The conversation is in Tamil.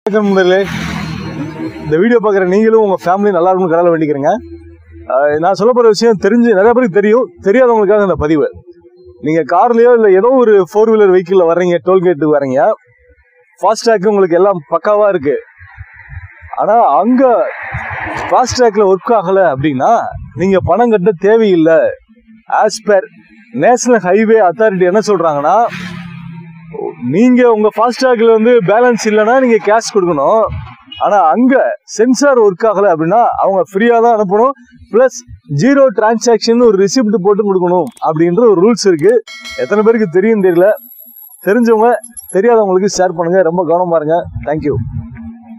வணக்கம் நண்பர்களே இந்த வீடியோ பார்க்குற நீங்களும் உங்கள் ஃபேமிலி நல்லா இருக்கணும் கடலை வேண்டிக்கிறேங்க அஹ் நான் சொல்ல போகிற விஷயம் தெரிஞ்சு நிறைய பேருக்கு தெரியும் தெரியாதவங்களுக்காக இந்த பதிவு நீங்கள் கார்லேயோ இல்லை ஏதோ ஒரு ஃபோர் வீலர் வெஹிக்கிளில் வர்றீங்க டோல்கேட்டுக்கு வர்றீங்க ஃபாஸ்டேக் உங்களுக்கு எல்லாம் பக்காவாக இருக்குது ஆனால் அங்கே ஃபாஸ்டேக்கில் ஒர்க் ஆகலை அப்படின்னா நீங்கள் பணம் கட்ட தேவையில்லை as per National Highway Authority என்ன சொல்கிறாங்கன்னா நீங்க உங்க ஃபாஸ்டாக்ல வந்து பேலன்ஸ் இல்லைன்னா நீங்க கேஷ் கொடுக்கணும் ஆனா அங்க சென்சார் ஒர்க் ஆகல அப்படின்னா அவங்க ஃப்ரீயா தான் அனுப்பணும் பிளஸ் ஜீரோ டிரான்சாக்ஷன் ஒரு ரிசிப்ட் போட்டு கொடுக்கணும் அப்படின்ற ஒரு ரூல்ஸ் இருக்கு எத்தனை பேருக்கு தெரியும் தெரியல தெரிஞ்சவங்க தெரியாதவங்களுக்கு ஷேர் பண்ணுங்க ரொம்ப கவனமா இருங்க தேங்க்யூ